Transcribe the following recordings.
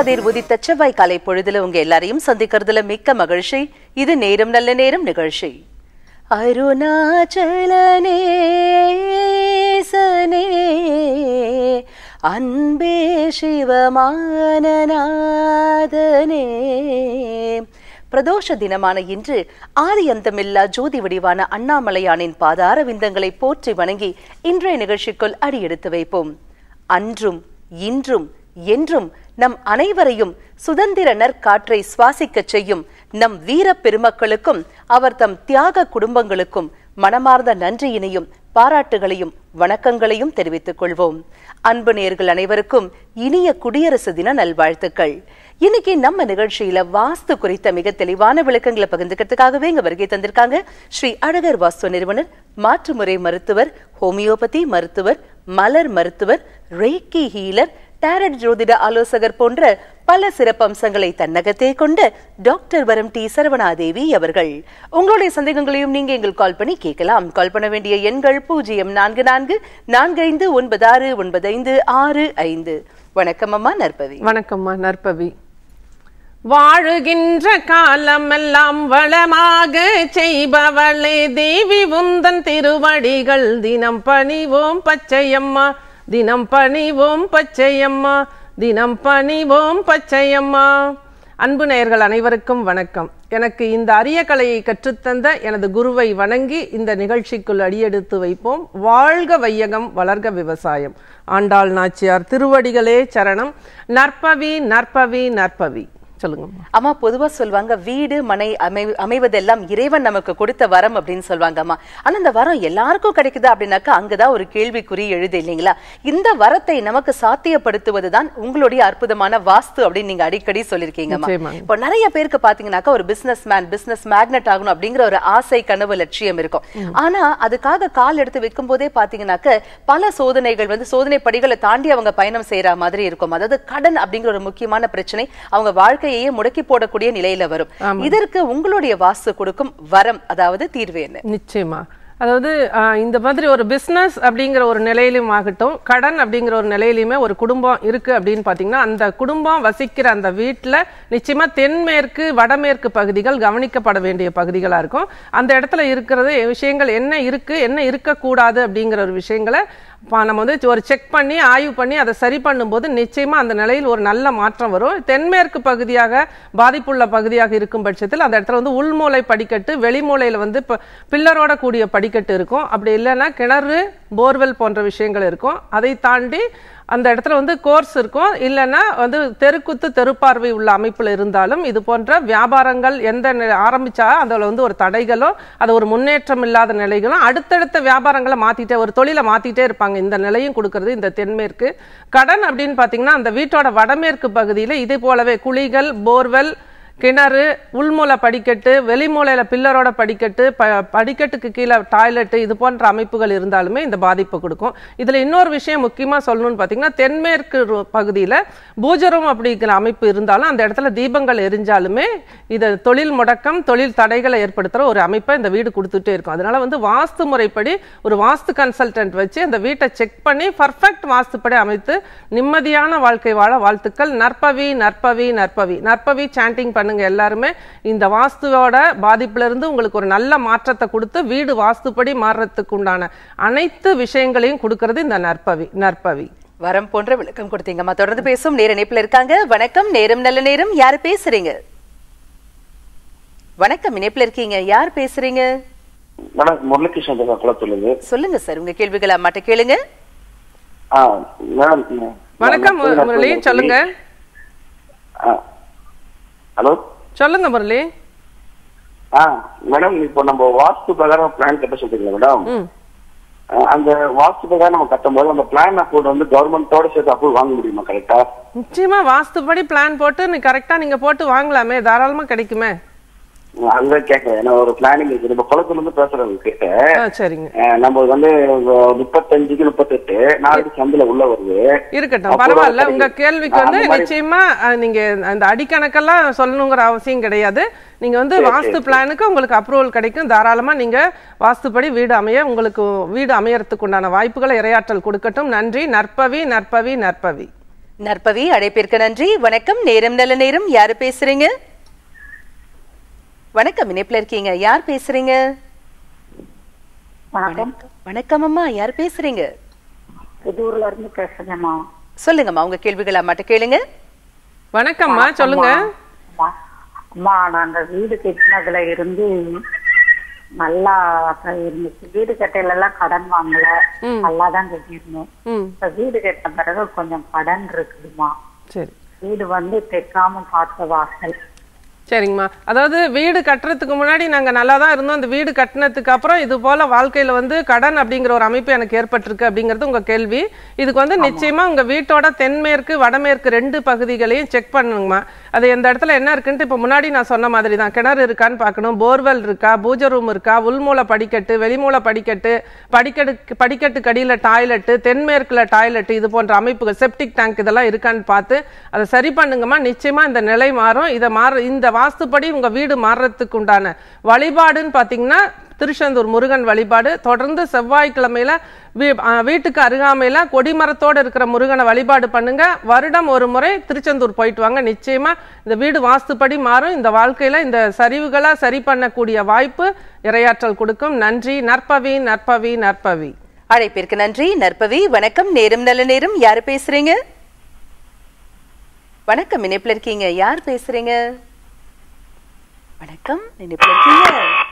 கதிர் உதித்த செவ்வாய் காலை பொழுதுல உங்க எல்லாரையும் சந்திக்கிறதுல மிக்க மகிழ்ச்சி இது நேரம் நல்ல நேரம் நிகழ்ச்சி அருணாச்சலனேசனே அன்பே சிவமானநாதனே பிரதோஷ தினமான இன்று ஆதி அந்தமில்லா ஜோதி வடிவான அண்ணாமலையானின் பாதார விந்தங்களை போற்றி வணங்கி இன்றைய நிகழ்ச்சிக்குள் அடியெடுத்து வைப்போம் அன்றும் இன்றும் என்றும் நம் அனைவரையும் சுதந்திர நற்காற்றை சுவாசிக்கச் செய்யும் நம் வீர பெருமக்களுக்கும் அவர் தம் தியாக குடும்பங்களுக்கும் மனமார்ந்த நன்றியினையும் பாராட்டுகளையும் வணக்கங்களையும் தெரிவித்துக் கொள்வோம் அன்பு நேர்கள் அனைவருக்கும் இனிய குடியரசு தின நல்வாழ்த்துக்கள் இன்னைக்கு நம்ம நிகழ்ச்சியில வாஸ்து குறித்த மிக தெளிவான விளக்கங்களை பகிர்ந்துக்கிறதுக்காகவே இங்க வருகை தந்திருக்காங்க ஸ்ரீ அழகர் வாஸ்து நிறுவனர் மாற்றுமுறை மருத்துவர் ஹோமியோபதி மருத்துவர் மலர் மருத்துவர் ரேக்கி ஹீலர் டேரட் ஜோதிட ஆலோசகர் போன்ற பல சிறப்பம்சங்களை தன்னகத்தே கொண்ட டாக்டர் வரம் டி சரவணாதேவி அவர்கள் உங்களுடைய சந்தேகங்களையும் நீங்க எங்கள் கால் பண்ணி கேட்கலாம் கால் பண்ண வேண்டிய எண்கள் பூஜ்ஜியம் நான்கு நான்கு நான்கு ஐந்து ஒன்பது ஆறு ஒன்பது ஐந்து ஆறு ஐந்து வணக்கம் அம்மா நற்பவி வணக்கம்மா நற்பவி வாழுகின்ற காலமெல்லாம் வளமாக செய்பவளே தேவி உந்தன் திருவடிகள் தினம் பணிவோம் பச்சையம்மா தினம் பணிவோம் பச்சையம்மா தினம் பணிவோம் பச்சையம்மா அன்பு நேயர்கள் அனைவருக்கும் வணக்கம் எனக்கு இந்த அரிய கலையை கற்றுத்தந்த எனது குருவை வணங்கி இந்த நிகழ்ச்சிக்குள் அடியெடுத்து வைப்போம் வாழ்க வையகம் வளர்க விவசாயம் ஆண்டாள் நாச்சியார் திருவடிகளே சரணம் நற்பவி நற்பவி நற்பவி சொல்லுங்கம்மா அம்மா பொதுவா சொல்லுவாங்க வீடு மனை அமை அமைவதெல்லாம் இறைவன் நமக்கு கொடுத்த வரம் அப்படின்னு சொல்லுவாங்க அம்மா ஆனா இந்த வரம் எல்லாருக்கும் கிடைக்குதா அப்படின்னாக்கா அங்கதான் ஒரு கேள்விக்குறி எழுது இல்லைங்களா இந்த வரத்தை நமக்கு சாத்தியப்படுத்துவதுதான் உங்களுடைய அற்புதமான வாஸ்து அப்படின்னு நீங்க அடிக்கடி சொல்லிருக்கீங்கம்மா நிச்சயமாங்க. இப்போ நிறைய பேருக்கு பாத்தீங்கன்னாக்கா ஒரு பிசினஸ் மேன் பிசினஸ் மேக்னெட் ஆகணும் அப்படிங்கிற ஒரு ஆசை கனவு லட்சியம் இருக்கும் ஆனா அதுக்காக கால் எடுத்து வைக்கும் போதே பாத்தீங்கன்னாக்க பல சோதனைகள் வந்து சோதனை படிகளை தாண்டி அவங்க பயணம் செய்யற மாதிரி இருக்கும் அதாவது கடன் அப்படிங்கிற ஒரு முக்கியமான பிரச்சனை அவங்க வாழ்க்கையையே முடக்கி போடக்கூடிய நிலையில வரும் இதற்கு உங்களுடைய வாஸ்து கொடுக்கும் வரம் அதாவது தீர்வு என்ன நிச்சயமா அதாவது ஆஹ், இந்த மாதிரி ஒரு பிஸ்னஸ் அப்படிங்கிற ஒரு நிலையிலும் ஆகட்டும் கடன் அப்படிங்கிற ஒரு நிலையிலுமே ஒரு குடும்பம் இருக்கு அப்படின்னு பார்த்தீங்கன்னா அந்த குடும்பம் வசிக்கிற அந்த வீட்டில் நிச்சயமா தென்மேற்கு வடமேற்கு பகுதிகள் கவனிக்கப்பட வேண்டிய பகுதிகளாக இருக்கும் அந்த இடத்துல இருக்கிறது விஷயங்கள் என்ன இருக்கு என்ன இருக்கக்கூடாது அப்படிங்கிற ஒரு விஷயங்களை பா- நம்ம வந்து ஒரு செக் பண்ணி ஆய்வு பண்ணி அதை சரி பண்ணும்போது நிச்சயமா அந்த நிலையில் ஒரு நல்ல மாற்றம் வரும் தென்மேற்கு பகுதியாக பாதிப்புள்ள பகுதியாக இருக்கும் பட்சத்தில் அந்த இடத்துல வந்து உள்மூலை படிக்கட்டு வெளிமூலையில வந்து இப்போ பில்லரோட கூடிய படிக்கட்டு இருக்கும் அப்படி இல்லைன்னா கிணறு போர்வெல் போன்ற விஷயங்கள் இருக்கும் அதை தாண்டி அந்த இடத்துல வந்து கோர்ஸ் இருக்கும் இல்லைன்னா வந்து தெருக்குத்து தெருப்பார்வை உள்ள அமைப்பில் இருந்தாலும் இது போன்ற வியாபாரங்கள் எந்த நி- ஆரம்பிச்சா அதில் வந்து ஒரு தடைகளோ அது ஒரு முன்னேற்றம் இல்லாத நிலைகளும் அடுத்தடுத்த வியாபாரங்களை மாத்திட்டே ஒரு தொழிலை மாத்திட்டே இருப்பாங்க இந்த நிலையும் கொடுக்கறது இந்த தென்மேற்கு கடன் அப்படின்னு பார்த்தீங்கன்னா அந்த வீட்டோட வடமேற்கு பகுதியில் இதே போலவே குழிகள் போர்வெல் கிணறு உள்மூலை படிக்கட்டு வெளிமூலையில் பில்லரோட படிக்கட்டு ப படிக்கட்டுக்கு கீழே டாய்லெட்டு இது போன்ற அமைப்புகள் இருந்தாலுமே இந்த பாதிப்பை கொடுக்கும் இதில் இன்னொரு விஷயம் முக்கியமாக சொல்லணும்னு பார்த்தீங்கன்னா தென்மேற்கு ரு- பகுதியில் பூஜரம் அப்படிங்கிற அமைப்பு இருந்தாலும் அந்த இடத்துல தீபங்கள் எரிஞ்சாலுமே இது தொழில் முடக்கம் தொழில் தடைகளை ஏற்படுத்துகிற ஒரு அமைப்பை இந்த வீடு கொடுத்துட்டே இருக்கும் அதனால வந்து வாஸ்து முறைப்படி ஒரு வாஸ்து கன்சல்டன்ட் வச்சு அந்த வீட்டை செக் பண்ணி பர்ஃபெக்ட் வாஸ்துப்படி அமைத்து நிம்மதியான வாழ்க்கை வாழ வாழ்த்துக்கள் நற்பவி நற்பவி நற்பவி நற்பவி சாண்டிங் பண்ணுங்க எல்லாருமே இந்த வாஸ்துவோட பாதிப்புல இருந்து உங்களுக்கு ஒரு நல்ல மாற்றத்தை கொடுத்து வீடு வாஸ்துப்படி மாறுறதுக்கு உண்டான அனைத்து விஷயங்களையும் கொடுக்கறது இந்த நற்பவி நற்பவி வரம் போன்ற விளக்கம் கொடுத்தீங்கம்மா தொடர்ந்து பேசும் நேர இணைப்புல இருக்காங்க வணக்கம் நேரம் நல்ல நேரம் யாரு பேசுறீங்க வணக்கம் இணைப்புல இருக்கீங்க யார் பேசுறீங்க மேடம் முரளிகிருஷ்ணன் பேசுறேன் குளத்தூர்லேருந்து சொல்லுங்க சார் உங்க கேள்விகளை அம்மாட்ட கேளுங்க ஆ மேடம் நான் வணக்கம் நான் மு- முரளி சொல்லுங்க ஆ ஹலோ சொல்லுங்க முரளி ஆ மேடம் இப்போ நம்ம வாஸ்து பிரகாரம் பிளான் கட்ட சொல்றீங்களா மேடம் ம் ஆ, அந்த வாஸ்து பிரகாரம் நம்ம கட்டும்போது அந்த பிளான் அப்ரூவ் வந்து கவர்மெண்டோட சேர்த்து அப்ரூவ் வாங்க முடியுமா கரெக்டா நிச்சயமா வாஸ்துப்படி பிளான் போட்டு நீ கரெக்டா நீங்க போட்டு வாங்கலாமே தாராளமா கிடைக்குமே அதுதான் கேட்கறேன் ஏன்னா ஒரு பிளானிங் இருக்கு நம்ம குளத்துல இருந்து பேசுறவங்க கிட்ட ஆ, சரிங்க ஆ, நம்ம வந்து முப்பத்தஞ்சுக்கு முப்பத்தெட்டு நாளைக்கு சந்தையில உள்ள வருது இருக்கட்டும் அப்போ பரவாயில்ல கிடைக்கும். உங்க கேள்விக்கு ஆ, வந்து அந்த மாதிரி- நிச்சயமா அஹ், நீங்க அந்த அடிக்கணக்கெல்லாம் சொல்லணுங்கிற அவசியம் கிடையாது நீங்க வந்து சரி, வாஸ்து சரி. பிளானுக்கு உங்களுக்கு அப்ரூவல் கிடைக்கும் தாராளமா நீங்க வாஸ்துப்படி வீடு அமைய உங்களுக்கு வீடு அமையறதுக்கு உண்டான வாய்ப்புகளை இரையாற்றல் கொடுக்கட்டும் நன்றி நற்பவி நற்பவி நற்பவி நற்பவி அழைப்பிற்கு நன்றி வணக்கம் நேரம் நல்ல நேரம் யாரு பேசுறீங்க வணக்கம் இணைப்புல இருக்கீங்க யார் பேசுறீங்க வணக்கம் வணக்கம் அம்மா யார் பேசுறீங்க புதூர்ல இருந்து பேசுறேம்மா சொல்லுங்கம்மா உங்க கேள்விகள் அம்மாட்ட கேளுங்க வணக்கம்மா சொல்லுங்க அம்மா அம்மா நாங்க வீடு கட்டினதுல இருந்து நல்லா இருந்துச்சு வீடு கட்டையில எல்லாம் கடன் வாங்கல நல்லா தான் கட்டியிருந்தோம் ம் இப்ப வீடு கட்டின பிறகு கொஞ்சம் கடன் இருக்குதுமா சரி வீடு வந்து தைக்காம பார்த்த வாசல் சரிங்கம்மா அதாவது வீடு கட்டுறதுக்கு முன்னாடி நாங்கள் நல்லா தான் இருந்தோம் இந்த வீடு கட்டினதுக்கு அப்புறம் இது போல வாழ்க்கையில் வந்து கடன் அப்படிங்கிற ஒரு அமைப்பு எனக்கு ஏற்பட்டிருக்கு அப்படிங்கிறது உங்கள் கேள்வி இதுக்கு வந்து நிச்சயமா உங்கள் வீட்டோட தென்மேற்கு வடமேற்கு ரெண்டு பகுதிகளையும் செக் பண்ணுங்கம்மா அது எந்த இடத்துல என்ன இருக்குன்ட்டு இப்போ முன்னாடி நான் சொன்ன மாதிரி தான் கிணறு இருக்கான்னு பார்க்கணும் போர்வெல் இருக்கா பூஜை ரூம் இருக்கா உள்மூல படிக்கட்டு வெளிமூல படிக்கட்டு படிக்கட்டு படிக்கட்டுக்கு அடியில் டாய்லெட்டு தென்மேற்குல டாய்லெட்டு இது போன்ற அமைப்புகள் செப்டிக் டேங்க் இதெல்லாம் இருக்கான்னு பார்த்து அதை சரி பண்ணுங்கம்மா நிச்சயமா இந்த நிலை மாறும் இதை மாற இந்த வாஸ்துப்படி உங்க வீடு மாறுறதுக்கு உண்டான வழிபாடுன்னு பார்த்தீங்கன்னா திருச்செந்தூர் முருகன் வழிபாடு தொடர்ந்து செவ்வாய்க்கிழமையில வீ- ஆ, வீட்டுக்கு அருகாமையில கொடிமரத்தோட இருக்கிற முருகனை வழிபாடு பண்ணுங்க வருடம் ஒரு முறை திருச்செந்தூர் போயிட்டு வாங்க நிச்சயமா இந்த வீடு வாஸ்துப்படி மாறும் இந்த வாழ்க்கையில இந்த சரிவுகளை சரி பண்ணக்கூடிய வாய்ப்பு இரையாற்றல் கொடுக்கும் நன்றி நற்பவி நற்பவி நற்பவி அழைப்பிற்கு நன்றி நற்பவி வணக்கம் நேரம் நல்ல நேரம் யாரு பேசுறீங்க வணக்கம் இணைப்புல இருக்கீங்க யார் பேசுறீங்க வணக்கம் இணைப்புல இருக்கீங்க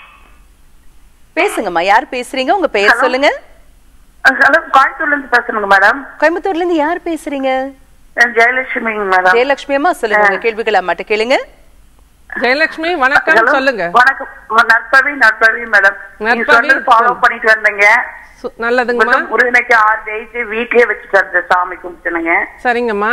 பேசுங்கம்மா யார் பேசுறீங்க உங்க பெயர் சொல்லுங்க ஹலோ கோயம்புத்தூர்ல இருந்து பேசுறேங்க மேடம் கோயம்புத்தூர்ல இருந்து யார் பேசுறீங்க நான் ஜெயலட்சுமிங்க மேடம் ஜெயலட்சுமி அம்மா சொல்லுங்க உங்க கேள்விகள் அம்மாட்ட கேளுங்க ஜெயலட்சுமி வணக்கம் ஹலோ சொல்லுங்க வணக்கம் நற்பவி நற்பவி மேடம் நீங்க நற்பவி, சொன்னது ஃபாலோ சொல்லுங்க. பண்ணிட்டு வந்தீங்க சு- நல்லதுங்கம்மா முதல்ல முருகனுக்கு ஆறு டேஸ் வீட்லயே வச்சுட்டு அந்த சாமி கும்பிட்டுனுங்க சரிங்கம்மா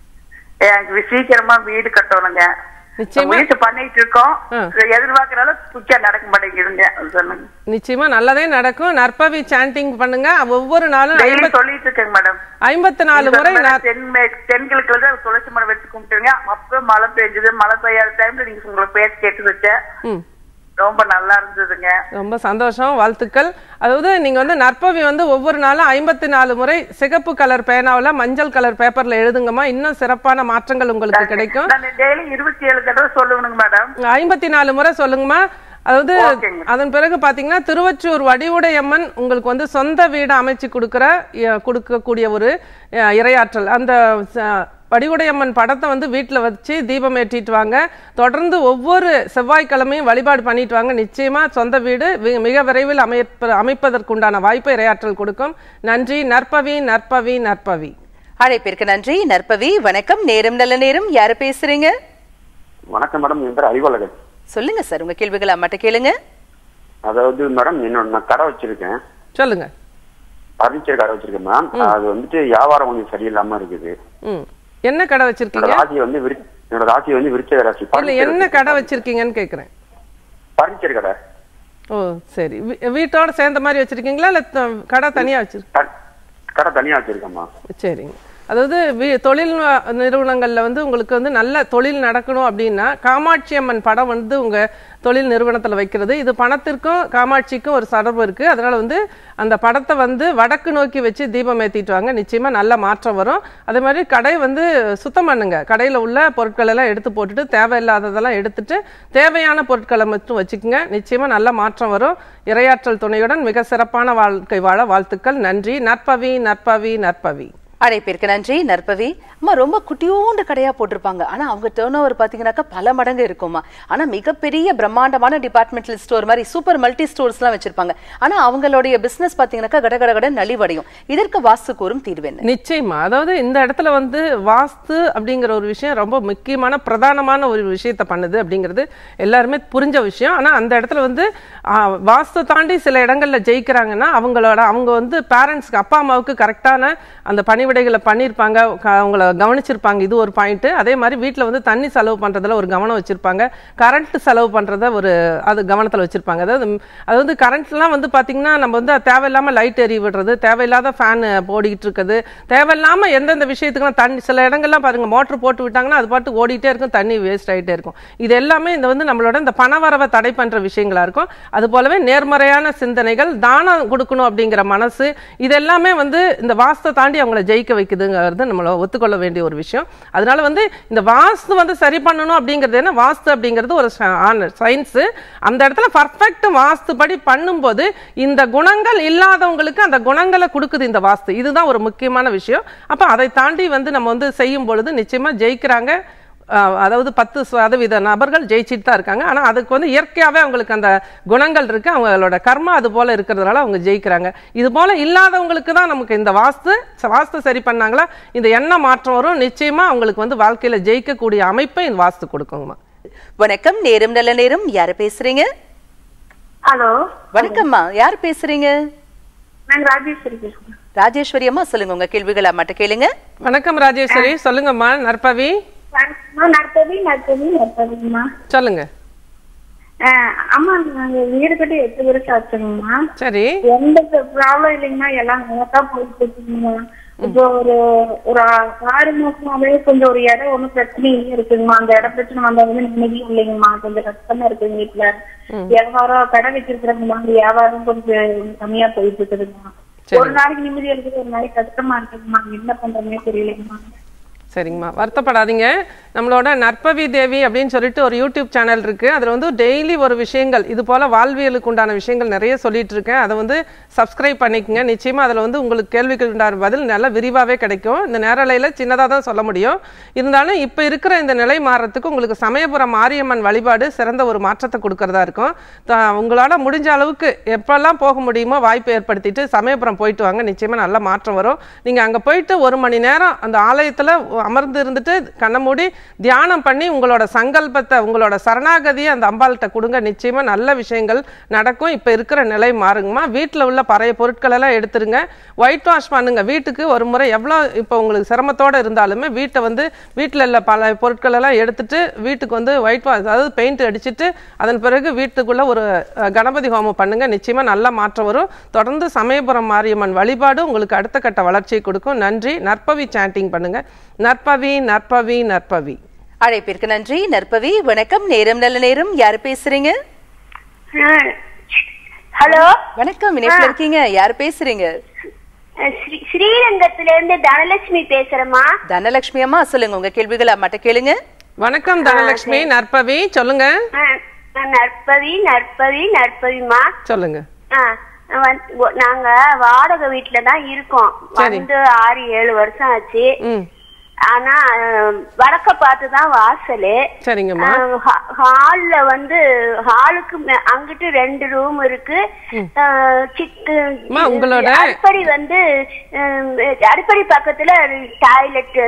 எனக்கு சீக்கிரமா வீடு கட்டணுங்க நிச்சயமா. வீட்டு பண்ணிட்டு இருக்கோம் ஆ. எதிர்பார்க்கிற அளவுக்கு குச்சா நடக்க மாட்டேங்குதுங்க அது சொல்லுங்க நிச்சயமா நல்லதே நடக்கும் நற்பவி சாண்டிங் பண்ணுங்க ஒவ்வொரு நாளும் டெய்லி ஐம்பத்- சொல்லிட்டு இருக்கேங்க மேடம் ஐம்பத்தி நாலு முறை நற்- தென் தென்கிழக்குல தான் துளசி மரம் வச்சு கும்பிட்டுருங்க அப்ப மழை பெஞ்சது மழை பெய்யாத டைம்ல நீங்க உங்களை பேச கேட்டு வச்சேன் ம் ரொம்ப நல்லா இருந்ததுங்க ரொம்ப சந்தோஷம் வாழ்த்துக்கள் அதாவது நீங்க வந்து நற்பவி வந்து ஒவ்வொரு நாளும் ஐம்பத்தி நாலு முறை சிகப்பு கலர் பேனாவுல மஞ்சள் கலர் பேப்பர்ல எழுதுங்கம்மா இன்னும் சிறப்பான மாற்றங்கள் உங்களுக்கு கிடைக்கும் நான் டெய்லி இருபத்தி ஏழு தடவை சொல்லுவேனுங்க மேடம் ஐம்பத்தி நாலு முறை சொல்லுங்கம்மா அதாவது ஓகேங்க. அதன் பிறகு பாத்தீங்கன்னா திருவொச்சூர் வடிவுடையம்மன் உங்களுக்கு வந்து சொந்த வீடு அமைச்சு கொடுக்குற அஹ், கொடுக்கக்கூடிய ஒரு அஹ், இரையாற்றல் அந்த அஹ், வடிவுடையம்மன் படத்தை வந்து வீட்டில் வச்சு தீபம் ஏற்றிட்டு வாங்க தொடர்ந்து ஒவ்வொரு செவ்வாய்க்கிழமையும் வழிபாடு பண்ணிட்டு வாங்க நிச்சயமா சொந்த வீடு வி- மிக விரைவில் அமைப்ப அமைப்பதற்குண்டான வாய்ப்பை இரையாற்றல் கொடுக்கும் நன்றி நற்பவி நற்பவி நற்பவி அழைப்பிற்கு நன்றி நற்பவி வணக்கம் நேரம் நல்ல நேரம் யாரு பேசுறீங்க வணக்கம் மேடம் என் பேர் அறிவழகன் சொல்லுங்க சார் உங்க கேள்விகள் அம்மாட்ட கேளுங்க அதாவது மேடம் என்னோட நான் கடை வச்சிருக்கேன் சொல்லுங்க பர்னிச்சர் கடை வச்சிருக்கேன் மேம் அது வந்துட்டு வியாபாரம் கொஞ்சம் சரியில்லாம இருக்குது ம் என்ன கடை என்னோட வச்சிருக்கீங்க ராசி வந்து விரு- என்னோட ராசி வந்து விருச்ச ராசி இல்ல என்ன கடை வச்சிருக்கீங்கன்னு கேக்குறேன் பர்னிச்சர் கடை ஓ சரி வீ- வீட்டோட சேர்ந்த மாதிரி வச்சிருக்கீங்களா இல்ல த- கடை தனியா வச்சிருக்கீங்க க- கடை தனியா வச்சிருக்கேம்மா சரிங்க அதாவது வீ- தொழில் ந- நிறுவனங்கள்ல வந்து உங்களுக்கு வந்து நல்ல தொழில் நடக்கணும் அப்படின்னா காமாட்சி அம்மன் படம் வந்து உங்க தொழில் நிறுவனத்துல வைக்கிறது இது பணத்திற்கும் காமாட்சிக்கும் ஒரு தொடர்பு இருக்கு அதனால வந்து அந்த படத்தை வந்து வடக்கு நோக்கி வச்சு தீபம் ஏத்திட்டு வாங்க நிச்சயமா நல்ல மாற்றம் வரும் அதே மாதிரி கடை வந்து சுத்தம் பண்ணுங்க கடையில உள்ள பொருட்கள் எல்லாம் எடுத்து போட்டுட்டு தேவையில்லாததெல்லாம் எடுத்துட்டு தேவையான பொருட்களை மட்டும் வச்சுக்கோங்க நிச்சயமா நல்ல மாற்றம் வரும் இரையாற்றல் துணையுடன் மிக சிறப்பான வாழ்க்கை வாழ வாழ்த்துக்கள் நன்றி நற்பவி நற்பவி நற்பவி அழைப்பிற்கு நன்றி நற்பவி அம்மா ரொம்ப குட்டியோண்டு கடையா போட்டிருப்பாங்க ஆனா அவங்க டேர்ன் ஓவர் பாத்தீங்கன்னாக்கா பல மடங்கு இருக்குமா ஆனா மிகப்பெரிய பிரம்மாண்டமான டிபார்ட்மெண்டல் ஸ்டோர் மாதிரி சூப்பர் மல்டி ஸ்டோர்ஸ் எல்லாம் வச்சிருப்பாங்க ஆனா அவங்களுடைய பிசினஸ் பாத்தீங்கன்னாக்கா கட கட கட நலிவடையும் இதற்கு வாஸ்து கூறும் தீர்வு என்ன நிச்சயமா அதாவது இந்த இடத்துல வந்து வாஸ்து அப்படிங்கிற ஒரு விஷயம் ரொம்ப முக்கியமான பிரதானமான ஒரு விஷயத்தை பண்ணுது அப்படிங்கிறது எல்லாருமே புரிஞ்ச விஷயம் ஆனா அந்த இடத்துல வந்து ஆ, வாஸ்து தாண்டி சில இடங்கள்ல ஜெயிக்கிறாங்கன்னா அவங்களோட அவங்க வந்து பேரண்ட்ஸ்க்கு அப்பா அம்மாவுக்கு கரெக்டான அந்த பணிவிடைகளை பண்ணியிருப்பாங்க க- அவங்கள கவனிச்சிருப்பாங்க இது ஒரு பாயிண்ட் அதே மாதிரி வீட்டில் வந்து தண்ணி செலவு பண்றதுல ஒரு கவனம் வச்சிருப்பாங்க கரண்ட் செலவு பண்றத ஒரு அது கவனத்தில் வச்சிருப்பாங்க அதாவது ம், அது வந்து கரண்ட்லாம் வந்து பாத்தீங்கன்னா நம்ம வந்து தேவையில்லாம லைட் எரி விடுறது தேவையில்லாத ஃபேன் ஓடிக்கிட்டு இருக்குது தேவையில்லாம எந்தெந்த விஷயத்துக்குலாம் தண்ணி சில இடங்கள்லாம் பாருங்க மோட்டர் போட்டு விட்டாங்கன்னா அது பாட்டு ஓடிட்டே இருக்கும் தண்ணி வேஸ்ட் ஆயிட்டே இருக்கும் இது எல்லாமே இந்த வந்து நம்மளோட இந்த பணவரவை தடை பண்ற விஷயங்களா இருக்கும் அது போலவே நேர்மறையான சிந்தனைகள் தானம் கொடுக்கணும் அப்படிங்கிற மனசு இது எல்லாமே வந்து இந்த வாஸ்தை தாண்டி அவங்கள ஜெயிக்க ஜெயிக்க வைக்குதுங்கிறது நம்மள ஒத்துக்கொள்ள வேண்டிய ஒரு விஷயம் அதனால வந்து இந்த வாஸ்து வந்து சரி பண்ணணும் அப்படிங்கிறது என்ன வாஸ்து அப்படிங்கிறது ஒரு சயின்ஸு அந்த இடத்துல பர்ஃபெக்ட் வாஸ்துபடி பண்ணும்போது இந்த குணங்கள் இல்லாதவங்களுக்கு அந்த குணங்களை கொடுக்குது இந்த வாஸ்து இதுதான் ஒரு முக்கியமான விஷயம் அப்போ அதை தாண்டி வந்து நம்ம வந்து செய்யும் பொழுது நிச்சயமா ஜெயிக்கிறாங்க அஹ், அதாவது பத்து சதவீத நபர்கள் ஜெயிச்சிட்டு தான் இருக்காங்க ஆனால் அதுக்கு வந்து இயற்கையாகவே அவங்களுக்கு அந்த குணங்கள் இருக்கு அவங்களோட கர்மா அது போல இருக்கிறதுனால அவங்க ஜெயிக்கிறாங்க இது போல இல்லாதவங்களுக்கு தான் நமக்கு இந்த வாஸ்து ச- வாஸ்து சரி பண்ணாங்களா இந்த எண்ண மாற்றம் வரும் நிச்சயமா அவங்களுக்கு வந்து வாழ்க்கையில ஜெயிக்கக்கூடிய அமைப்பை இந்த வாஸ்து கொடுக்குங்கம்மா வணக்கம் நேரம் நல்ல நேரம் யாரு பேசுறீங்க ஹலோ வணக்கம்மா யார் பேசுறீங்க நாங்க ராஜேஸ்வரி பேசுறோம் ராஜேஸ்வரி அம்மா சொல்லுங்க உங்க கேள்விகளை அம்மாட்ட கேளுங்க வணக்கம் ராஜேஸ்வரி சொல்லுங்கம்மா நற்பவி நற்பதி நற்பதி நற்பதிம்மா சொல்லுங்க அம்மா நாங்க வீடு கட்டி எட்டு வருஷம் ஆச்சுங்கம்மா சரி எந்த ப்ராப்ளம் இல்லைங்கம்மா எல்லாம் நல்லா போயிட்டு இருக்குங்கம்மா இப்போ ஒரு ஒரு ஆறு மாசமாவே கொஞ்சம் ஒரு இடம் ஒண்ணும் பிரச்சனையும் இருக்குங்கம்மா அந்த இடம் பிரச்சனை வந்தா வந்து நிம்மதி இல்லைங்கம்மா கொஞ்சம் கஷ்டமா இருக்குங்க வீட்டுல வியாபாரம் கடை வச்சிருக்கிறவங்கம்மா அந்த வியாபாரம் கொஞ்சம் கம்மியா போயிட்டு இருக்குதுங்கம்மா ஒரு நாளைக்கு நிம்மதியா இருக்குது ஒரு நாளைக்கு கஷ்டமா இருக்குதுங்கம்மா என்ன பண்றதுன்னே தெரியலைங்கம்மா சரிங்கம்மா வருத்தப்படாதீங்க நம்மளோட நற்பவி தேவி அப்படின்னு சொல்லிட்டு ஒரு யூடியூப் சேனல் இருக்கு அதில் வந்து டெய்லி ஒரு விஷயங்கள் இது போல வாழ்வியலுக்கு உண்டான விஷயங்கள் நிறைய சொல்லிட்டு இருக்கேன் அதை வந்து சப்ஸ்கிரைப் பண்ணிக்கங்க நிச்சயமா அதில் வந்து உங்களுக்கு கேள்விக்கு உண்டான பதில் நல்லா விரிவாகவே கிடைக்கும் இந்த நேரலையில் சின்னதாக தான் சொல்ல முடியும் இருந்தாலும் இப்போ இருக்கிற இந்த நிலை மாறுறதுக்கு உங்களுக்கு சமயபுரம் மாரியம்மன் வழிபாடு சிறந்த ஒரு மாற்றத்தை கொடுக்கறதா இருக்கும் த- உங்களால முடிஞ்ச அளவுக்கு எப்பெல்லாம் போக முடியுமோ வாய்ப்பு ஏற்படுத்திட்டு சமயபுரம் போயிட்டு வாங்க நிச்சயமா நல்ல மாற்றம் வரும் நீங்க அங்க போயிட்டு ஒரு மணி நேரம் அந்த ஆலயத்துல அமர்ந்து இருந்துட்டு கண்ணை மூடி தியானம் பண்ணி உங்களோட சங்கல்பத்தை உங்களோட சரணாகதியை அந்த அம்பாள்கிட்ட கொடுங்க நிச்சயமா நல்ல விஷயங்கள் நடக்கும் இப்ப இருக்கிற நிலை மாறுங்கம்மா வீட்டுல உள்ள பழைய பொருட்கள் எல்லாம் எடுத்துருங்க ஒயிட் வாஷ் பண்ணுங்க வீட்டுக்கு ஒரு முறை எவ்வளோ இப்போ உங்களுக்கு சிரமத்தோட இருந்தாலுமே வீட்டை வந்து வீட்டில் உள்ள பல பொருட்கள் எல்லாம் எடுத்துட்டு வீட்டுக்கு வந்து ஒயிட் வாஷ் அதாவது பெயிண்ட் அடிச்சிட்டு அதன் பிறகு வீட்டுக்குள்ள ஒரு அஹ், கணபதி ஹோமம் பண்ணுங்க நிச்சயமா நல்ல மாற்றம் வரும் தொடர்ந்து சமயபுரம் மாரியம்மன் வழிபாடு உங்களுக்கு அடுத்த கட்ட வளர்ச்சியை கொடுக்கும் நன்றி நற்பவி சாண்டிங் பண்ணுங்க நற்பவி நற்பவி நற்பவி அழைப்பிற்கு நன்றி நற்பவி வணக்கம் நேரம் நல்ல நேரம் யாரு பேசுறீங்க ஹலோ வணக்கம் இணைப்புல இருக்கீங்க யாரு பேசுறீங்க ஸ்ரீ- ஸ்ரீரங்கத்துல இருந்து தனலட்சுமி பேசுறேம்மா தனலட்சுமி அம்மா சொல்லுங்க உங்க கேள்விகளை அம்மாட்ட கேளுங்க வணக்கம் தனலட்சுமி நற்பவி சொல்லுங்க ஆ, நான் நற்பவி நற்பவி நற்பவிமா சொல்லுங்க ஆ, வந்து- ஒ- நாங்க வாடகை வீட்டுல தான் இருக்கோம் சரி. வந்து ஆறு ஏழு வருஷம் ஆச்சு ம் ஆனா அஹ், வடக்க பார்த்து தான் வாசலு சரிங்கம்மா ஹால்ல வந்து ஹாலுக்கு மே- அங்கிட்டு ரெண்டு ரூம் இருக்கு அஹ், சிக்கு அம்மா, உங்களோட- அடுப்படி வந்து அஹ், அடுப்படி பக்கத்துல டாய்லெட்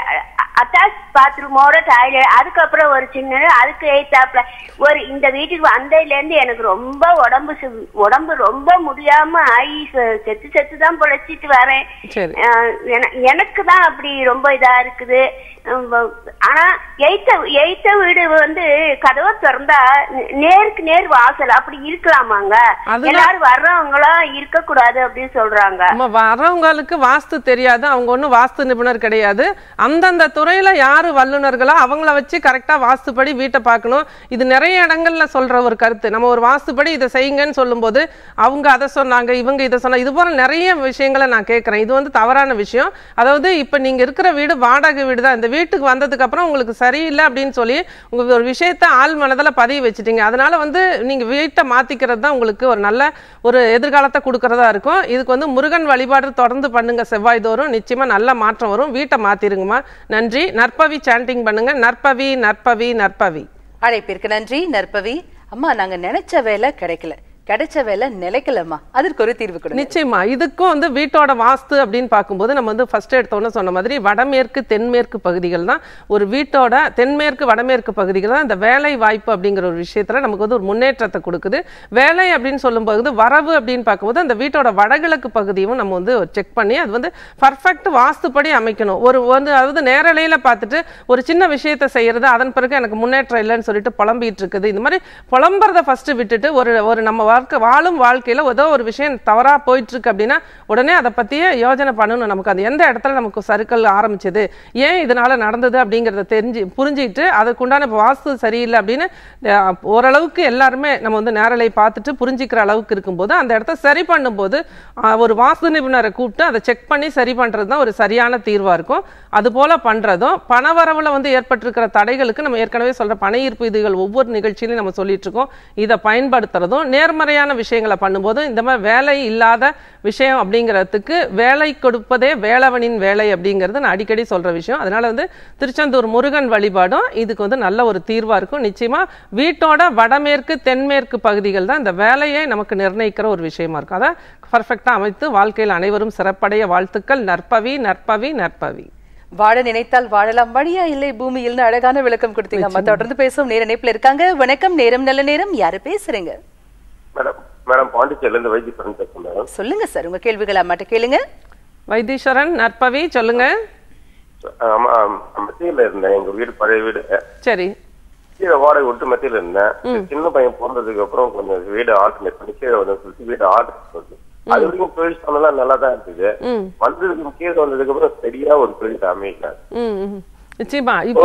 அட்டாச் பாத்ரூமோட டாய்லெட் அதுக்கப்புறம் ஒரு சின்ன அதுக்கு எய்த்தாப்ல ஒரு இந்த வீட்டுக்கு வந்ததுல இருந்து எனக்கு ரொம்ப உடம்பு சு- உடம்பு ரொம்ப முடியாம ஆகி செ- செத்து செத்து தான் பொழைச்சிட்டு வரேன் சரி அஹ் என- எனக்கு தான் அப்படி ரொம்ப இதா இருக்குது உம் வ- ஆனா எய்த்த எய்த்த வீடு வந்து கதவை திறந்தா நே- நேருக்கு நேர் வாசல் அப்படி இருக்கலாமாங்க அதுதான். எல்லாரும் வர்றவங்களும் இருக்க கூடாது அப்படின்னு சொல்றாங்க நம்ம வரவங்களுக்கு வாஸ்து தெரியாது அவங்க ஒன்றும் வாஸ்து நிபுணர் கிடையாது அந்தந்த துறையில யாரு வல்லுனர்களோ அவங்கள வச்சு கரெக்டா வாஸ்துப்படி வீட்டை பார்க்கணும் இது நிறைய இடங்கள்ல சொல்ற ஒரு கருத்து நம்ம ஒரு வாஸ்துப்படி இதை செய்யுங்கன்னு சொல்லும்போது அவங்க அதை சொன்னாங்க இவங்க இதை சொன்னாங்க இது போல நிறைய விஷயங்களை நான் கேட்கறேன் இது வந்து தவறான விஷயம் அதாவது இப்ப நீங்க இருக்கிற வீடு வாடகை வீடு தான் இந்த வீட்டுக்கு வந்ததுக்கு அப்புறம் உங்களுக்கு சரியில்லை அப்படின்னு சொல்லி உங்க ஒரு விஷயத்த ஆள் மனதில் பதிய வச்சுட்டீங்க அதனால வந்து நீங்க வீட்டை மாத்திக்கிறது தான் உங்களுக்கு ஒரு நல்ல ஒரு எதிர்காலத்தை கொடுக்கறதா இருக்கும் இதுக்கு வந்து முருகன் வழிபாடு தொடர்ந்து பண்ணுங்க செவ்வாய் தோறும் நிச்சயமா நல்ல மாற்றம் வரும் வீட்டை மாத்திருங்கம்மா நன்றி நற்பவி சாண்டிங் பண்ணுங்க நற்பவி நற்பவி நற்பவி அழைப்பிற்கு நன்றி நற்பவி அம்மா நாங்க நினைச்ச வேலை கிடைக்கல கிடைச்ச வேலை நிலைக்கலம்மா அதற்கு ஒரு தீர்வு கொடுங்க நிச்சயமா இதுக்கும் வந்து வீட்டோட வாஸ்து அப்படின்னு பார்க்கும்போது நம்ம வந்து ஃபர்ஸ்ட் எடுத்தோன்னு சொன்ன மாதிரி வடமேற்கு தென்மேற்கு பகுதிகள் தான் ஒரு வீட்டோட தென்மேற்கு வடமேற்கு பகுதிகள் தான் இந்த வேலை வாய்ப்பு அப்படிங்கிற ஒரு விஷயத்துல நமக்கு வந்து ஒரு முன்னேற்றத்தை கொடுக்குது வேலை அப்படின்னு சொல்லும்போது வரவு அப்படின்னு பார்க்கும்போது அந்த வீட்டோட வடகிழக்கு பகுதியும் நம்ம வந்து செக் பண்ணி அது வந்து பர்ஃபெக்ட் வாஸ்துப்படி அமைக்கணும் ஒரு வந்து அதாவது நேரலையில பார்த்துட்டு ஒரு சின்ன விஷயத்தை செய்யறது அதன் பிறகு எனக்கு முன்னேற்றம் இல்லைன்னு சொல்லிட்டு புலம்பிட்டு இருக்குது இந்த மாதிரி புலம்புறத ஃபர்ஸ்ட் விட்டுட்டு ஒரு ஒரு நம்ம வாழ்க்கை வாழும் வாழ்க்கையில ஏதோ ஒரு விஷயம் தவறா போயிட்டு இருக்கு அப்படின்னா உடனே அதை பத்தியே யோசனை பண்ணணும் நமக்கு அது எந்த இடத்துல நமக்கு சறுக்கல் ஆரம்பிச்சது ஏன் இதனால நடந்தது அப்படிங்கறத தெரிஞ்சு புரிஞ்சுக்கிட்டு அதுக்குண்டான இப்ப வாஸ்து சரியில்லை அப்படின்னு அஹ், ஓரளவுக்கு எல்லாருமே நம்ம வந்து நேரலை பார்த்துட்டு புரிஞ்சுக்கிற அளவுக்கு இருக்கும்போது அந்த இடத்த சரி பண்ணும்போது அஹ், ஒரு வாஸ்து நிபுணரை கூப்பிட்டு அதை செக் பண்ணி சரி பண்றது தான் ஒரு சரியான தீர்வா இருக்கும் அது போல பண்றதும் பணவரவுல வந்து ஏற்பட்டிருக்கிற தடைகளுக்கு நம்ம ஏற்கனவே சொல்ற பண ஈர்ப்பு விதிகள் ஒவ்வொரு நிகழ்ச்சியிலும் நம்ம சொல்லிட்டு இருக்கோம் இதை பயன்படுத்துறதும் நேர்மறையான விஷயங்களை பண்ணும்போது இந்த மாதிரி வேலை இல்லாத விஷயம் அப்படிங்கிறதுக்கு வேலை கொடுப்பதே வேளவனின் வேலை அப்படிங்கிறது நான் அடிக்கடி சொல்ற விஷயம் அதனால வந்து திருச்செந்தூர் முருகன் வழிபாடும் இதுக்கு வந்து நல்ல ஒரு தீர்வா இருக்கும் நிச்சயமா வீட்டோட வடமேற்கு தென்மேற்கு பகுதிகள் தான் இந்த வேலையை நமக்கு நிர்ணயிக்கிற ஒரு விஷயமா இருக்கும் அதை பர்ஃபெக்டா அமைத்து வாழ்க்கையில் அனைவரும் சிறப்படைய வாழ்த்துக்கள் நற்பவி நற்பவி நற்பவி வாழ நினைத்தால் வாழலாம் வழியா இல்லை பூமியில்னு அழகான விளக்கம் கொடுத்தீங்க அம்மா தொடர்ந்து பேசும் நேர இணைப்புல இருக்காங்க வணக்கம் நேரம் நல்ல நேரம் யாரு பேசுறீங்க மேடம் மேடம் பாண்டிச்சேரில இருந்து வைத்தியபுரம் பேசுறேன் மேடம் சொல்லுங்க சார் உங்க கேள்விகள் அம்மாட்ட கேளுங்க வைத்தீஸ்வரன் நற்பவி சொல்லுங்க ஆமா மெத்தையில இருந்தேன் எங்க வீடு பழைய வீடு சரி கீழே வாடகை விட்டு மெத்தையில இருந்தேன் சின்ன பையன் பிறந்ததுக்கு அப்புறம் கொஞ்சம் வீடு ஆல்டர்னேட் பண்ணி கீழே வந்து சொல்லிட்டு வீடு ஆர்டர் பண்ணது அது வரைக்கும் தொழில் ஸ்தானம் நல்லா தான் இருந்தது ம் வந்ததுக்கு கீழே வந்ததுக்கு அப்புறம் சரியா ஒரு தொழில் அமைக்கல ம் ம். நிச்சயமா இப்போ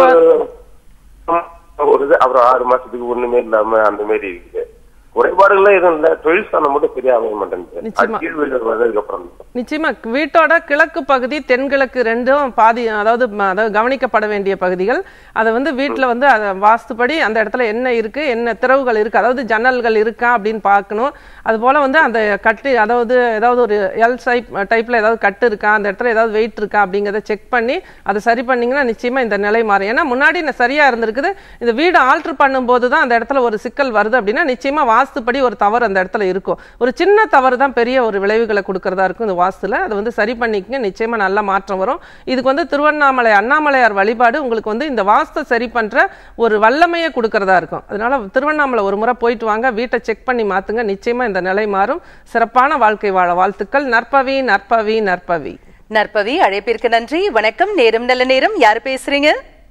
ஒரு ஒரு இது அப்புறம் ஆறு மாசத்துக்கு ஒண்ணுமே இல்லாம அந்த மாதிரி இருக்குது குறைபாடுகள்லாம் எதுவும் இல்ல தொழில் ஸ்தானம் மட்டும் சரியா அமைய மாட்டேங்குது நிச்சயமா. அது கீழ் வீடு வந்ததுக்கு அப்புறம் நிச்சயமா வீட்டோட கிழக்கு பகுதி தென்கிழக்கு ரெண்டும் பாதி அதாவது ம- அதாவது கவனிக்கப்பட வேண்டிய பகுதிகள் அதை வந்து வீட்டில் வந்து அதை வாஸ்துப்படி அந்த இடத்துல என்ன இருக்கு என்ன திறவுகள் இருக்கு அதாவது ஜன்னல்கள் இருக்கா அப்படின்னு பார்க்கணும் அது போல வந்து அந்த கட்டு அதாவது ஏதாவது ஒரு எல் டைப் டைப்ல ஏதாவது கட்டு இருக்கா அந்த இடத்துல ஏதாவது வெயிட் இருக்கா அப்படிங்கிறத செக் பண்ணி அதை சரி பண்ணீங்கன்னா நிச்சயமா இந்த நிலை மாறும் ஏன்னா முன்னாடி ந- சரியா இருந்திருக்குது இந்த வீடு ஆல்டர் பண்ணும்போது தான் அந்த இடத்துல ஒரு சிக்கல் வருது அப்படின்னா நிச்சயமா வாஸ்துப்படி ஒரு தவறு அந்த இடத்துல இருக்கும் ஒரு சின்ன தவறு தான் பெரிய ஒரு விளைவுகளை கொடுக்கறதா இருக்கும் இந்த வாஸ்துல அதை வந்து சரி பண்ணிக்கங்க நிச்சயமா நல்ல மாற்றம் வரும் இதுக்கு வந்து திருவண்ணாமலை அண்ணாமலையார் வழிபாடு உங்களுக்கு வந்து இந்த வாஸ்தை சரி பண்ற ஒரு வல்லமையை கொடுக்கறதா இருக்கும் அதனால திருவண்ணாமலை ஒரு முறை போயிட்டு வாங்க வீட்டை செக் பண்ணி மாத்துங்க நிச்சயமா இந்த நிலை மாறும் சிறப்பான வாழ்க்கை வாழ வாழ்த்துக்கள் நற்பவி நற்பவி நற்பவி நற்பவி அழைப்பிற்கு நன்றி வணக்கம் நேரம் நல்ல நேரம் யார் பேசுறீங்க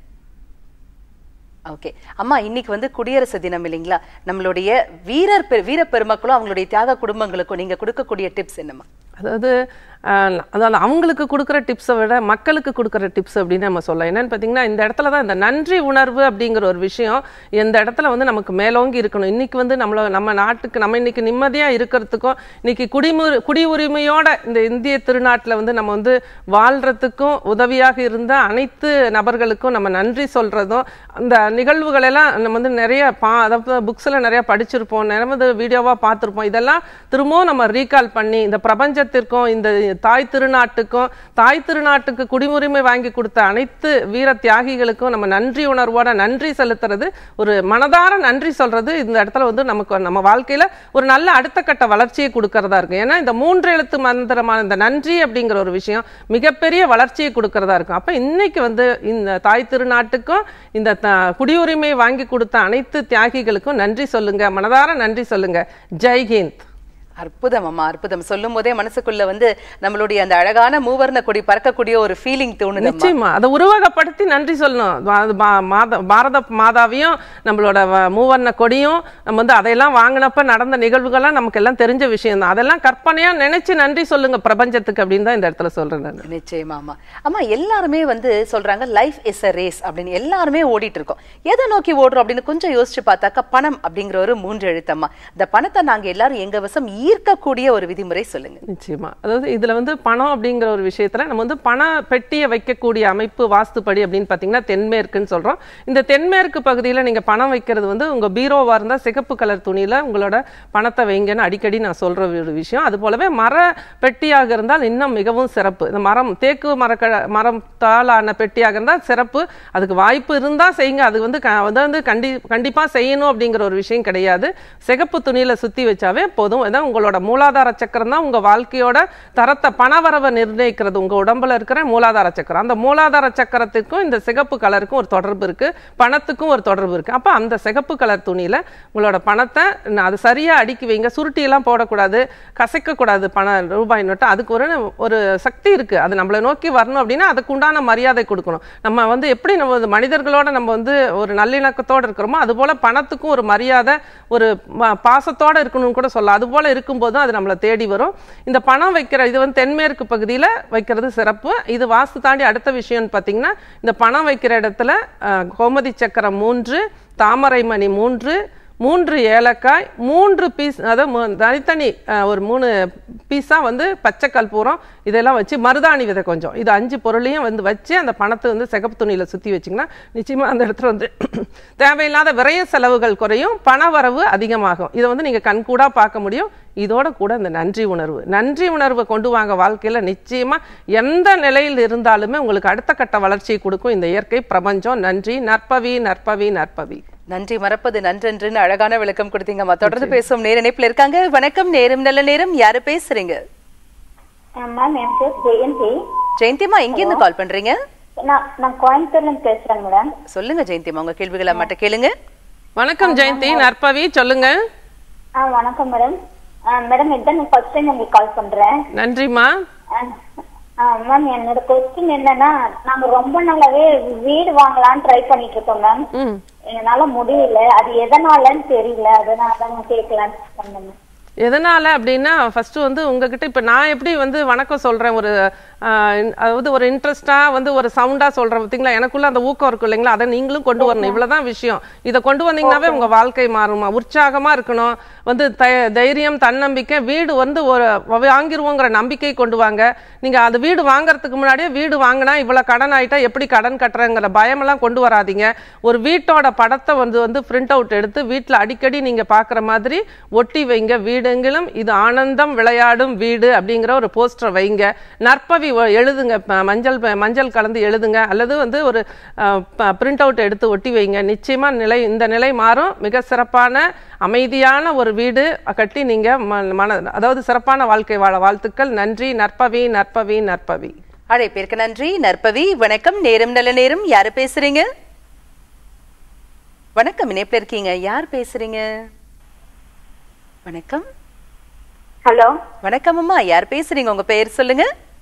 ஓகே அம்மா இன்னைக்கு வந்து குடியரசு தினம் இல்லைங்களா நம்மளுடைய வீரர் பெ- வீர பெருமக்களும் அவங்களுடைய தியாக குடும்பங்களுக்கும் நீங்க கொடுக்கக்கூடிய டிப்ஸ் என்னம்மா அதாவது ஆஹ், அதாவது அவங்களுக்கு கொடுக்குற டிப்ஸை விட மக்களுக்கு கொடுக்குற டிப்ஸ் அப்படின்னு நம்ம சொல்லலாம் என்னன்னு பார்த்தீங்கன்னா இந்த இடத்துல தான் இந்த நன்றி உணர்வு அப்படிங்கிற ஒரு விஷயம் இந்த இடத்துல வந்து நமக்கு மேலோங்கி இருக்கணும் இன்னைக்கு வந்து நம்மள நம்ம நாட்டுக்கு நம்ம இன்னைக்கு நிம்மதியாக இருக்கிறதுக்கும் இன்னைக்கு குடிமுறை குடி உரிமையோட இந்த இந்திய திருநாட்டில் வந்து நம்ம வந்து வாழ்றதுக்கும் உதவியாக இருந்த அனைத்து நபர்களுக்கும் நம்ம நன்றி சொல்றதும் அந்த நிகழ்வுகள் எல்லாம் நம்ம வந்து நிறைய பா அதாவது புக்ஸில் நிறைய படிச்சிருப்போம் நிறைய வந்து வீடியோவாக பார்த்துருப்போம் இதெல்லாம் திரும்பவும் நம்ம ரீகால் பண்ணி இந்த பிரபஞ்சத்திற்கும் இந்த தாய் திருநாட்டுக்கும் தாய் திருநாட்டுக்கு குடியுரிமை வாங்கி கொடுத்த அனைத்து வீர தியாகிகளுக்கும் நம்ம நன்றி உணர்வோட நன்றி செலுத்துறது ஒரு மனதார நன்றி சொல்றது இந்த இடத்துல வந்து நமக்கு நம்ம வாழ்க்கையில ஒரு நல்ல அடுத்த கட்ட வளர்ச்சியை கொடுக்கறதா இருக்கும் ஏன்னா இந்த மூன்று எழுத்து மந்திரமான இந்த நன்றி அப்படிங்கிற ஒரு விஷயம் மிகப்பெரிய வளர்ச்சியை கொடுக்கறதா இருக்கும் அப்ப இன்னைக்கு வந்து இந்த தாய் திருநாட்டுக்கும் இந்த த- குடியுரிமை வாங்கி கொடுத்த அனைத்து தியாகிகளுக்கும் நன்றி சொல்லுங்க மனதார நன்றி சொல்லுங்க ஜெய் ஹிந்த் அற்புதம் அம்மா அற்புதம் சொல்லும் போதே மனசுக்குள்ள வந்து நம்மளுடைய அந்த அழகான மூவர்ண கொடி பறக்கக்கூடிய ஒரு ஃபீலிங் தோணுது நிச்சயமா அதை உருவகப்படுத்தி நன்றி சொல்லணும் பா- பா- மாத- பாரத மாதாவையும் நம்மளோட வ- மூவர்ண கொடியும் நம்ம வந்து அதையெல்லாம் வாங்கினப்ப நடந்த நிகழ்வுகள்லாம் நமக்கு எல்லாம் தெரிஞ்ச விஷயம் தான் அதெல்லாம் கற்பனையா நினைச்சு நன்றி சொல்லுங்க பிரபஞ்சத்துக்கு அப்படின்னு தான் இந்த இடத்துல சொல்றேன் நான் நிச்சயமா அம்மா அம்மா எல்லாருமே வந்து சொல்றாங்க லைஃப் இஸ் a ரேஸ் அப்படின்னு எல்லாருமே ஓடிட்டு இருக்கோம் எதை நோக்கி ஓடுறோம் அப்படின்னு கொஞ்சம் யோசிச்சு பார்த்தாக்கா பணம் அப்படிங்கிற ஒரு மூன்று எழுத்தம்மா இந்த பணத்தை நாங்க எல்லாரும் எங்க வசம் ஈர்க்கக்கூடிய ஒரு விதிமுறை சொல்லுங்க நிச்சயமா அதாவது இதுல வந்து பணம் அப்படிங்கிற ஒரு விஷயத்துல நம்ம வந்து பண பெட்டியை வைக்கக்கூடிய அமைப்பு வாஸ்துப்படி அப்படின்னு பாத்தீங்கன்னா தென்மேற்குன்னு சொல்றோம் இந்த தென்மேற்கு பகுதியில நீங்க பணம் வைக்கிறது வந்து உங்க பீரோவா இருந்தா சிகப்பு கலர் துணியில உங்களோட பணத்தை வைங்கன்னு அடிக்கடி நான் சொல்ற ஒரு விஷயம் அது போலவே மர பெட்டியாக இருந்தால் இன்னும் மிகவும் சிறப்பு இந்த மரம் தேக்கு மரக்க மரம் தாளான பெட்டியாக இருந்தால் சிறப்பு அதுக்கு வாய்ப்பு இருந்தா செய்யுங்க அது வந்து க- அது வந்து கண்டி கண்டிப்பா செய்யணும் அப்படிங்கிற ஒரு விஷயம் கிடையாது சிகப்பு துணியில சுத்தி வச்சாவே போதும் அதான் உங்க உங்களோட மூலாதார சக்கரம் தான் உங்க வாழ்க்கையோட தரத்தை பணவரவை நிர்ணயிக்கிறது உங்க உடம்புல இருக்கிற மூலாதார சக்கரம் அந்த மூலாதார சக்கரத்துக்கும் இந்த சிகப்பு கலருக்கும் ஒரு தொடர்பு இருக்கு பணத்துக்கும் ஒரு தொடர்பு இருக்கு அப்ப அந்த சிகப்பு கலர் துணியில உங்களோட பணத்தை ந- அது சரியா அடுக்கி வைங்க சுருட்டி எல்லாம் போடக்கூடாது கசைக்க கூடாது பண ரூபாய் நோட்டு அதுக்கு ஒரு ஒரு சக்தி இருக்கு அது நம்மளை நோக்கி வரணும் அப்படின்னா அதுக்கு உண்டான மரியாதை கொடுக்கணும் நம்ம வந்து எப்படி நம்ம வந்து மனிதர்களோட நம்ம வந்து ஒரு நல்லிணக்கத்தோட இருக்கிறோமோ அது போல பணத்துக்கும் ஒரு மரியாதை ஒரு ம- பாசத்தோட இருக்கணும்னு கூட சொல்லலாம் அது போல இருக்கும்போதும் அது நம்மளை தேடி வரும் இந்த பணம் வைக்கிற இது வந்து தென்மேற்கு பகுதியில் வைக்கிறது சிறப்பு இது வாஸ்து தாண்டி அடுத்த விஷயம்னு பார்த்தீங்கன்னா இந்த பணம் வைக்கிற இடத்துல அஹ், கோமதி சக்கரம் மூன்று தாமரை மணி மூன்று மூன்று ஏலக்காய் மூன்று பீஸ் அதாவது மூ- தனித்தனி அஹ், ஒரு மூணு பீஸாக வந்து பச்சை கற்பூரம் இதெல்லாம் வச்சு மருதாணி விதை கொஞ்சம் இது அஞ்சு பொருளையும் வந்து வச்சு அந்த பணத்தை வந்து சிகப்பு துணியில் சுற்றி வச்சிங்கன்னா நிச்சயமாக அந்த இடத்துல வந்து தேவையில்லாத விரய செலவுகள் குறையும் பண வரவு அதிகமாகும் இதை வந்து நீங்கள் கண்கூடாக பார்க்க முடியும் இதோட கூட இந்த நன்றி உணர்வு நன்றி உணர்வை கொண்டு வாங்க வாழ்க்கையில் நிச்சயமா எந்த நிலையில் இருந்தாலுமே உங்களுக்கு அடுத்த கட்ட வளர்ச்சியை கொடுக்கும் இந்த இயற்கை பிரபஞ்சம் நன்றி நற்பவி நற்பவி நற்பவி நன்றி மறப்பது நன்றென்றுன்னு அழகான விளக்கம் கொடுத்தீங்கம்மா தொடர்ந்து பேசும் நேர இணைப்புல இருக்காங்க வணக்கம் நேரம் நல்ல நேரம் யாரு பேசுறீங்க மேம் என் பேர் ஜெயந்தி ஜெயந்திமா எங்க இருந்து கால் பண்றீங்க நான் நான் கோயம்புத்தூர்ல இருந்து பேசுறேன் மேடம் சொல்லுங்க ஜெயந்திமா உங்க கேள்விகளை மட்டும் கேளுங்க வணக்கம் ஜெயந்தி நற்பவி சொல்லுங்க ஆ வணக்கம் மேடம் மேடம் இதான் நான் ஃபர்ஸ்ட் டைம் உங்களுக்கு கால் பண்றேன் நன்றிம்மா மேம் என்னோட கொஸ்டின் என்னன்னா நாங்க ரொம்ப நாளாவே வீடு வாங்கலாம்னு ட்ரை பண்ணிட்டு இருக்கோம் மேம் ம் என்னால முடியல அது எதனாலன்னு தெரியல அதனால தான் கேட்கலான்னு பண்ணேன் எதனால அப்படின்னா ஃபர்ஸ்ட் வந்து உங்ககிட்ட இப்ப நான் எப்படி வந்து வணக்கம் சொல்றேன் ஒரு ஆஹ், இன்- அதாவது ஒரு இன்ட்ரெஸ்டா வந்து ஒரு சவுண்டா சொல்றேன் பார்த்தீங்களா எனக்குள்ள அந்த ஊக்கம் இருக்கும் இல்லைங்களா அதை நீங்களும் கொண்டு வரணும் இவ்வளவுதான் விஷயம் இதை கொண்டு வந்தீங்கன்னாவே உங்க வாழ்க்கை மாறுமா உற்சாகமா இருக்கணும் வந்து த- தைரியம் தன்னம்பிக்கை வீடு வந்து ஒரு வாங்கிருவோங்கிற நம்பிக்கை கொண்டு வாங்க நீங்க அது வீடு வாங்குறதுக்கு முன்னாடியே வீடு வாங்கினா இவ்வளவு கடன் ஆயிட்டா எப்படி கடன் கட்டுறேங்கிற பயமெல்லாம் கொண்டு வராதீங்க ஒரு வீட்டோட படத்தை வந்து வந்து பிரிண்ட் அவுட் எடுத்து வீட்டில் அடிக்கடி நீங்க பார்க்குற மாதிரி ஒட்டி வைங்க வீடெங்கிலும் இது ஆனந்தம் விளையாடும் வீடு அப்படிங்கிற ஒரு போஸ்டர் வைங்க நற்பவி ஒ- எழுதுங்க ப- மஞ்சள் ப- மஞ்சள் கலந்து எழுதுங்க அல்லது வந்து ஒரு பிரிண்ட் அவுட் எடுத்து ஒட்டி வைங்க நிச்சயமா நிலை இந்த நிலை மாறும் மிக சிறப்பான அமைதியான ஒரு வீடு கட்டி நீங்க ம- மன அதாவது சிறப்பான வாழ்க்கை வாழ வாழ்த்துக்கள் நன்றி நற்பவி நற்பவி நற்பவி அழைப்பிற்கு நன்றி நற்பவி வணக்கம் நேரம் நல்ல நேரம் யாரு பேசுறீங்க வணக்கம் இணைப்புல இருக்கீங்க யார் பேசுறீங்க வணக்கம் ஹலோ வணக்கம் அம்மா யார் பேசுறீங்க உங்க பெயர் சொல்லுங்க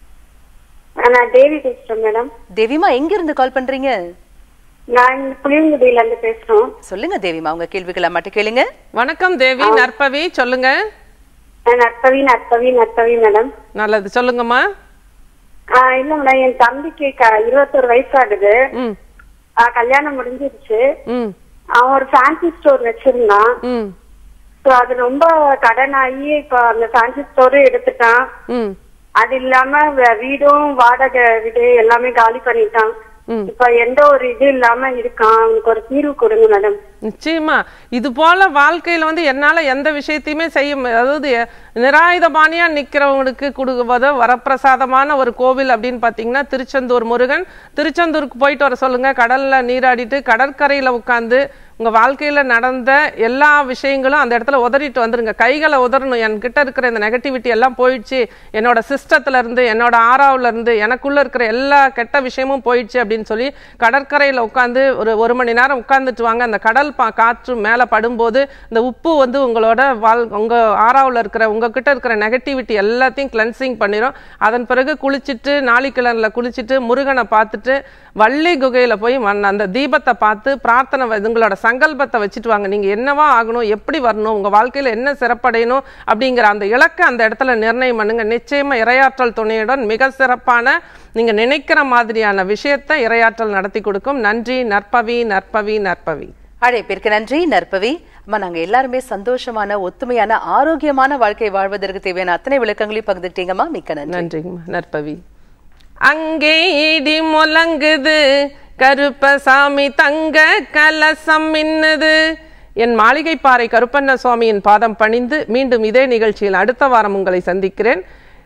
நான் தேவி பேசுறேன் மேடம் தேவிமா எங்க இருந்து கால் பண்றீங்க நான் இந்த புளியங்குடியில இருந்து பேசுறோம் சொல்லுங்க தேவிமா உங்க கேள்விகளை மட்டும் கேளுங்க வணக்கம் தேவி நற்பவி சொல்லுங்க நான் நற்பவி நற்பவி நற்பவி மேடம் நல்லது சொல்லுங்கம்மா ஆஹ் இல்ல மேடம் என் தம்பிக்கு க- இருபத்தொரு வயசு ஆகுது ம் ஆஹ் கல்யாணம் முடிஞ்சிருச்சு ம் அவன் ஒரு ஃபேன்சி ஸ்டோர் வச்சிருந்தான் ம் So அது ரொம்ப கடன் ஆகி இப்ப அந்த ஃபேன்சி ஸ்டோரும் எடுத்துட்டான் ம் அது இல்லாம வ- வீடும் வாடகை வீடு எல்லாமே காலி பண்ணிட்டான் ம். இப்ப எந்த ஒரு இது இல்லாம இருக்கான் அவனுக்கு ஒரு தீர்வு கொடுங்க மேடம் நிச்சயமா இது போல வாழ்க்கையில வந்து என்னால எந்த விஷயத்தையுமே செய்ய மு- அதாவது எ- நிராயுதபாணியா நிக்கிறவங்களுக்கு கொடுக்குவத வரப்பிரசாதமான ஒரு கோவில் அப்படின்னு பாத்தீங்கன்னா திருச்செந்தூர் முருகன் திருச்செந்தூருக்கு போயிட்டு வர சொல்லுங்க கடல்ல நீராடிட்டு கடற்கரையில உட்கார்ந்து உங்க வாழ்க்கையில நடந்த எல்லா விஷயங்களும் அந்த இடத்துல உதறிட்டு வந்துருங்க கைகளை உதறணும் என்கிட்ட இருக்கிற இந்த நெகட்டிவிட்டி எல்லாம் போயிடுச்சு என்னோட சிஸ்டத்துல இருந்து என்னோட ஆறாவுல இருந்து எனக்குள்ள இருக்கிற எல்லா கெட்ட விஷயமும் போயிடுச்சு அப்படின்னு சொல்லி கடற்கரையில உட்காந்து ஒரு ஒரு மணி நேரம் உட்கார்ந்துட்டு வாங்க அந்த கடல் பா காற்று மேல படும்போது இந்த உப்பு வந்து உங்களோட வாழ் உங்க ஆறாவுல இருக்கிற உங்ககிட்ட இருக்கிற நெகட்டிவிட்டி எல்லாத்தையும் கிளென்சிங் பண்ணிரும் அதன் பிறகு குளிச்சுட்டு நாளிக்கிழங்குல குளிச்சுட்டு முருகனை பார்த்துட்டு வள்ளி குகையில போய் மண் அந்த தீபத்தை பார்த்து பிரார்த்தனை வ- உங்களோட சங்கல்பத்தை வச்சுட்டு வாங்க நீங்க என்னவா ஆகணும் எப்படி வரணும் உங்க வாழ்க்கையில என்ன சிறப்படையணும் அப்படிங்கிற அந்த இலக்கை அந்த இடத்துல நிர்ணயம் பண்ணுங்க நிச்சயமா இரையாற்றல் துணையுடன் மிக சிறப்பான நீங்க நினைக்கிற மாதிரியான விஷயத்தை இரையாற்றல் நடத்தி கொடுக்கும் நன்றி நற்பவி நற்பவி நற்பவி அழைப்பிற்கு நன்றி நற்பவி அம்மா நாங்க எல்லாருமே சந்தோஷமான ஒத்துமையான ஆரோக்கியமான வாழ்க்கை வாழ்வதற்கு தேவையான அத்தனை விளக்கங்களையும் பகிர்ந்துக்கிட்டீங்கம்மா மிக்க நன்றி நன்றிங்கம்மா நற்பவி அங்கே இடி முழங்குது கருப்பசாமி தங்க கலசம் மின்னுது என் மாளிகைப்பாறை கருப்பண்ண சுவாமியின் பாதம் பணிந்து மீண்டும் இதே நிகழ்ச்சியில் அடுத்த வாரம் உங்களை சந்திக்கிறேன்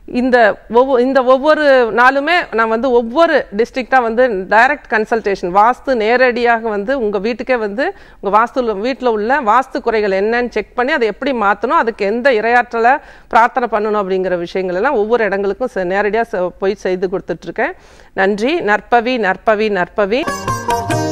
இந்த ஒவ்வொரு இந்த ஒவ்வொரு நாளுமே நான் வந்து ஒவ்வொரு டிஸ்ட்ரிக்டாக வந்து டைரக்ட் கன்சல்டேஷன் வாஸ்து நேரடியாக வந்து உங்கள் வீட்டுக்கே வந்து உங்கள் வாஸ்து வீட்டில் உள்ள வாஸ்து குறைகள் என்னன்னு செக் பண்ணி அதை எப்படி மாற்றணும் அதுக்கு எந்த இரையாற்றலை பிரார்த்தனை பண்ணணும் அப்படிங்கிற விஷயங்கள் எல்லாம் ஒவ்வொரு இடங்களுக்கும் செ- நேரடியா செ- போய் செய்து கொடுத்துட்ருக்கேன் நன்றி நற்பவி நற்பவி நற்பவி